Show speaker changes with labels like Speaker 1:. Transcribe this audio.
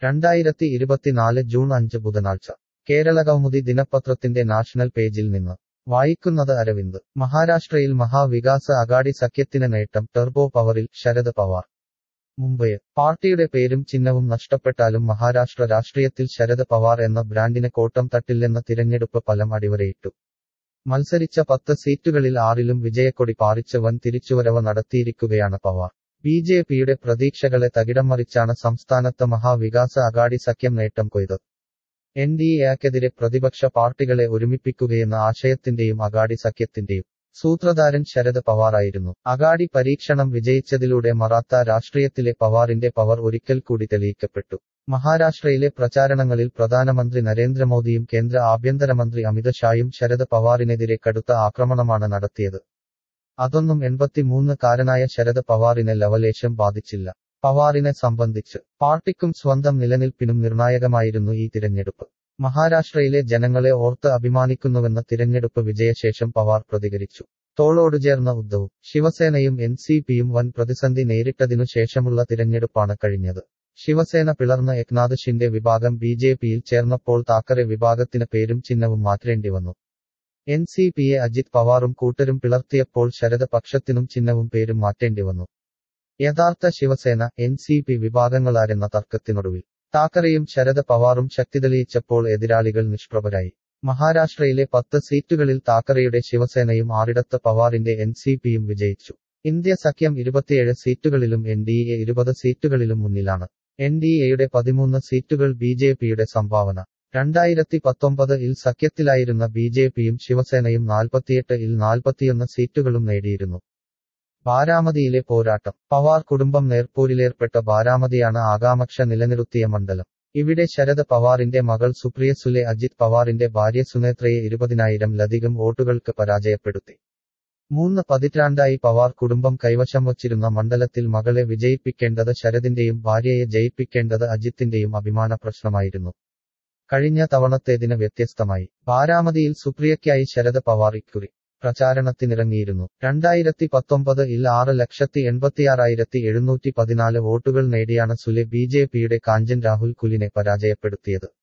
Speaker 1: രണ്ടായിരത്തി ഇരുപത്തിനാല് ജൂൺ അഞ്ച് ബുധനാഴ്ച കേരള കൗമുദി ദിനപത്രത്തിന്റെ നാഷണൽ പേജിൽ നിന്ന് വായിക്കുന്നത് അരവിന്ദ് മഹാരാഷ്ട്രയിൽ മഹാവികാസ് അഗാഡി സഖ്യത്തിന് നേട്ടം ടെർബോ പവറിൽ ശരത് പവാർ മുംബൈ പാർട്ടിയുടെ പേരും ചിഹ്നവും നഷ്ടപ്പെട്ടാലും മഹാരാഷ്ട്ര രാഷ്ട്രീയത്തിൽ ശരത് പവാർ എന്ന ബ്രാൻഡിന് കോട്ടം തട്ടില്ലെന്ന തിരഞ്ഞെടുപ്പ് ഫലം അടിവരയിട്ടു മത്സരിച്ച പത്ത് സീറ്റുകളിൽ ആറിലും വിജയക്കൊടി പാറിച്ച് വൻ തിരിച്ചുവരവ് നടത്തിയിരിക്കുകയാണ് പവാർ ബി ജെ പിയുടെ പ്രതീക്ഷകളെ തകിടം മറിച്ചാണ് സംസ്ഥാനത്ത് മഹാവികാസ് അഗാഡി സഖ്യം നേട്ടം കൊയ്തത് എൻ ഡി എക്കെതിരെ പ്രതിപക്ഷ പാർട്ടികളെ ഒരുമിപ്പിക്കുകയെന്ന ആശയത്തിന്റെയും അഗാഡി സഖ്യത്തിന്റെയും സൂത്രധാരൻ ശരത് പവാറായിരുന്നു അഗാഡി പരീക്ഷണം വിജയിച്ചതിലൂടെ മറാത്ത രാഷ്ട്രീയത്തിലെ പവാറിന്റെ പവർ ഒരിക്കൽ കൂടി തെളിയിക്കപ്പെട്ടു മഹാരാഷ്ട്രയിലെ പ്രചാരണങ്ങളിൽ പ്രധാനമന്ത്രി നരേന്ദ്രമോദിയും കേന്ദ്ര ആഭ്യന്തരമന്ത്രി അമിത് ഷായും ശരത് പവാറിനെതിരെ കടുത്ത ആക്രമണമാണ് നടത്തിയത് അതൊന്നും എൺപത്തിമൂന്ന് കാരനായ ശരത് പവാറിനെ ലവലേശം ബാധിച്ചില്ല പവാറിനെ സംബന്ധിച്ച് പാർട്ടിക്കും സ്വന്തം നിലനിൽപ്പിനും നിർണായകമായിരുന്നു ഈ തിരഞ്ഞെടുപ്പ് മഹാരാഷ്ട്രയിലെ ജനങ്ങളെ ഓർത്ത് അഭിമാനിക്കുന്നുവെന്ന തിരഞ്ഞെടുപ്പ് വിജയശേഷം പവാർ പ്രതികരിച്ചു തോളോട് ചേർന്ന ഉദ്ധവും ശിവസേനയും എൻ സി പിയും വൻ പ്രതിസന്ധി നേരിട്ടതിനു ശേഷമുള്ള തിരഞ്ഞെടുപ്പാണ് കഴിഞ്ഞത് ശിവസേന പിളർന്ന എക്നാഥ് ഷിൻഡെ വിഭാഗം ബി ജെ പിയിൽ ചേർന്നപ്പോൾ താക്കറെ വിഭാഗത്തിന് പേരും ചിഹ്നവും മാറ്റേണ്ടി വന്നു എൻ സി പിയെ അജിത് പവാറും കൂട്ടരും പിളർത്തിയപ്പോൾ ശരത് പക്ഷത്തിനും ചിഹ്നവും പേരും മാറ്റേണ്ടി വന്നു യഥാർത്ഥ ശിവസേന എൻ സി പി വിഭാഗങ്ങളാരെന്ന തർക്കത്തിനൊടുവിൽ താക്കറെയും ശരത് പവാറും ശക്തി തെളിയിച്ചപ്പോൾ എതിരാളികൾ നിഷ്പ്രഭരായി മഹാരാഷ്ട്രയിലെ പത്ത് സീറ്റുകളിൽ താക്കറെയുടെ ശിവസേനയും ആറിടത്ത് പവാറിന്റെ എൻ സി പിയും വിജയിച്ചു ഇന്ത്യ സഖ്യം ഇരുപത്തിയേഴ് സീറ്റുകളിലും എൻ ഡി എ ഇരുപത് സീറ്റുകളിലും മുന്നിലാണ് എൻ ഡി എയുടെ പതിമൂന്ന് സീറ്റുകൾ ബി ജെ പിയുടെ സംഭാവന രണ്ടായിരത്തി പത്തൊമ്പത് ഇൽ സഖ്യത്തിലായിരുന്ന ബി ജെ പിയും ശിവസേനയും നാൽപ്പത്തിയെട്ട് ഇൽ നാൽപ്പത്തിയൊന്ന് സീറ്റുകളും നേടിയിരുന്നു ബാരാമതിയിലെ പോരാട്ടം പവാർ കുടുംബം നേർപ്പൂരിലേർപ്പെട്ട ബാരാമതിയാണ് ആകാംക്ഷ നിലനിർത്തിയ മണ്ഡലം ഇവിടെ ശരത് പവാറിന്റെ മകൾ സുപ്രിയ സുലെ അജിത് പവാറിന്റെ ഭാര്യ സുനേത്രയെ ഇരുപതിനായിരം ലധികം വോട്ടുകൾക്ക് പരാജയപ്പെടുത്തി മൂന്ന് പതിറ്റാണ്ടായി പവാർ കുടുംബം കൈവശം വച്ചിരുന്ന മണ്ഡലത്തിൽ മകളെ വിജയിപ്പിക്കേണ്ടത് ശരദിന്റെയും ഭാര്യയെ ജയിപ്പിക്കേണ്ടത് അജിത്തിന്റെയും അഭിമാന പ്രശ്നമായിരുന്നു കഴിഞ്ഞ തവണത്തേതിന് വ്യത്യസ്തമായി ബാരാമതിയിൽ സുപ്രിയയ്ക്കായി ശരത് പവാർ ഇക്കുറി പ്രചാരണത്തിനിറങ്ങിയിരുന്നു രണ്ടായിരത്തി പത്തൊമ്പത് ഇൽ ആറ് ലക്ഷത്തി എൺപത്തിയാറായിരത്തി എഴുന്നൂറ്റി പതിനാല് വോട്ടുകൾ നേടിയാണ് സുലെ ബി ജെ പിയുടെ കാഞ്ചൻ രാഹുൽ കുലിനെ പരാജയപ്പെടുത്തിയത്